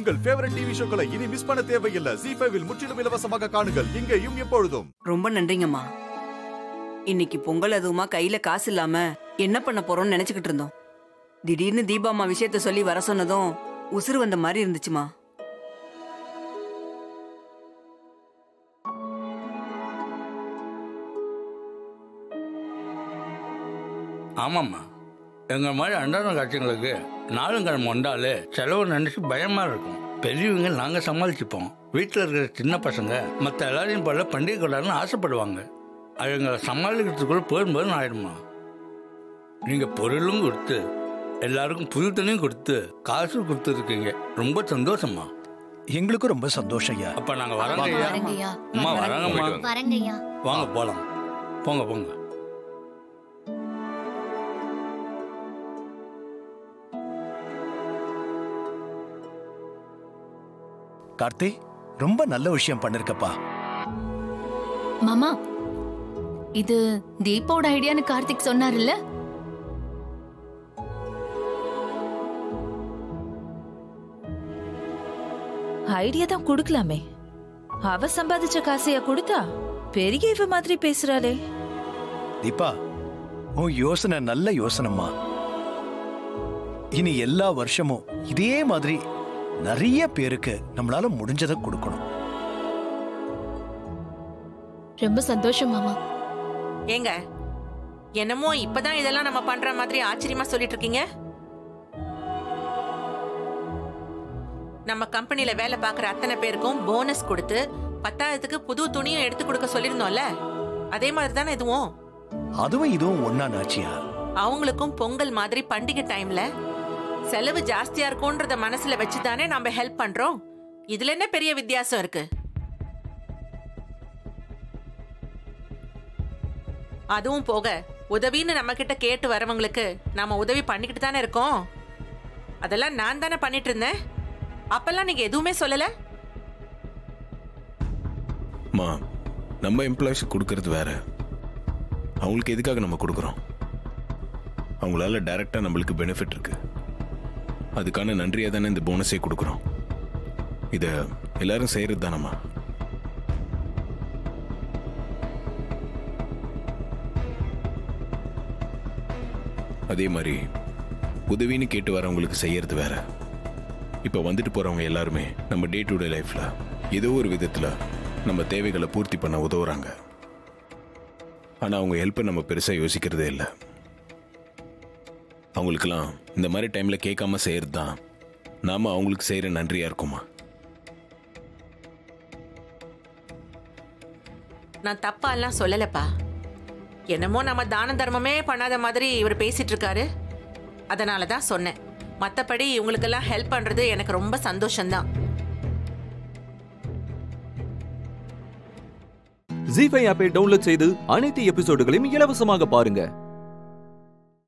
உங்கள் favourite TV ஷோக்களை இனி miss பண்ண தேவையில்லை ஜி ஃபைவில் முற்றிலும் இலவசமாக காணுங்கள் இங்கேயும் எப்பொழுதும் ரொம்ப நன்றிங்கம்மா இன்னைக்கு பொங்கல் அதுவுமா கையில காசு இல்லாம என்ன பண்ண போறோம்னு நினைச்சுக்கிட்டு இருந்தோம் திடீர்னு தீபாம்மா விஷயத்த சொல்லி வர சொன்னதும் உசுறு வந்த மாதிரி இருந்துச்சுமா ஆமாம்மா எங்கள் மாதிரி அன்றாட காட்சிங்களுக்கு நாளும் கிழமை வந்தாலே செலவு நினச்சி பயமாக இருக்கும் பெரியவங்க நாங்கள் சமாளிச்சுப்போம் வீட்டில் இருக்கிற சின்ன பசங்க மற்ற எல்லாரையும் போல பண்டிகை கொண்டாடணும்னு ஆசைப்படுவாங்க அவங்களை சமாளிக்கிறதுக்குள்ள போதும்போது ஆயிடுமா நீங்கள் பொருளும் கொடுத்து எல்லாருக்கும் புது துணியும் கொடுத்து காசு கொடுத்துருக்கீங்க ரொம்ப சந்தோஷமா எங்களுக்கும் ரொம்ப சந்தோஷம் ஐயா அப்போ நாங்கள் வரோங்க ஐயா வரங்கய்யா அம்மா வராங்கம்மா வரங்கய்யா வாங்க போகலாம் போங்க போங்க கார்த்தி ரொம்ப நல்ல விஷயம் பண்ணிருக்கப்பா மாமா இது தீபாவோட ஐடியான்னு கார்த்திக் சொன்னார்ல ஐடியா தான் கொடுக்கலாமே அவ சம்பாதிச்ச காசையா கொடுத்தா பெரிய இவ மாதிரி பேசுறாளே தீபா உன் யோசனை நல்ல யோசனைம்மா இனி எல்லா வருஷமும் இதே மாதிரி நிறைய பேருக்கு நம்மளால முடிஞ்சதை கொடுக்கணும் ரொம்ப சந்தோஷம் மாமா ஏங்க என்னமோ இப்பதான் இதெல்லாம் நம்ம பண்ற மாதிரி ஆச்சரியமா சொல்லிட்டு இருக்கீங்க நம்ம கம்பெனில வேலை பார்க்குற அத்தனை பேருக்கும் போனஸ் கொடுத்து பத்தாயிரத்துக்கு புது துணியும் எடுத்து கொடுக்க சொல்லியிருந்தோம்ல அதே மாதிரி தானே இதுவும் அதுவும் இதுவும் ஒன்னா நாச்சியா அவங்களுக்கும் பொங்கல் மாதிரி பண்டிகை டைம்ல செலவு ஜாஸ்தியா இருக்கும்ன்றத மனசுல வச்சு தானே நம்ம ஹெல்ப் பண்றோம் இதுல என்ன பெரிய வித்தியாசம் இருக்கு அதுவும் போக உதவின்னு நம்ம கிட்ட கேட்டு வரவங்களுக்கு நாம உதவி பண்ணிக்கிட்டு தானே இருக்கோம் அதெல்லாம் நான் தானே பண்ணிட்டு இருந்தேன் அப்பெல்லாம் நீங்க எதுவுமே சொல்லல மா நம்ம எம்ப்ளாயிஸ் கொடுக்கறது வேற அவங்களுக்கு எதுக்காக நம்ம கொடுக்குறோம் அவங்களால டைரக்டா நம்மளுக்கு பெனிஃபிட் இருக்கு அதுக்கான நன்றியாக தானே இந்த போனஸே கொடுக்குறோம் இதை எல்லாரும் செய்யறது தானம்மா அதே மாதிரி உதவின்னு கேட்டு வரவங்களுக்கு செய்யறது வேற இப்போ வந்துட்டு போறவங்க எல்லாருமே நம்ம டே டு டே லைஃப்ல ஏதோ ஒரு விதத்துல நம்ம தேவைகளை பூர்த்தி பண்ண உதவுறாங்க ஆனா அவங்க ஹெல்ப்பை நம்ம பெருசா யோசிக்கிறதே இல்லை அவங்களுக்கெல்லாம் இந்த மாதிரி டைம்ல கேட்காம செய்யறது தான் நாம அவங்களுக்கு செய்யற நன்றியா இருக்குமா நான் தப்பா எல்லாம் சொல்லலப்பா என்னமோ நம்ம தான தர்மமே பண்ணாத மாதிரி இவர் பேசிட்டு இருக்காரு அதனால தான் சொன்னேன் மற்றபடி இவங்களுக்கெல்லாம் ஹெல்ப் பண்றது எனக்கு ரொம்ப சந்தோஷம்தான் ஜி ஃபைவ் ஆப்பை டவுன்லோட் செய்து அனைத்து எபிசோடுகளையும் இலவசமாக பாருங்க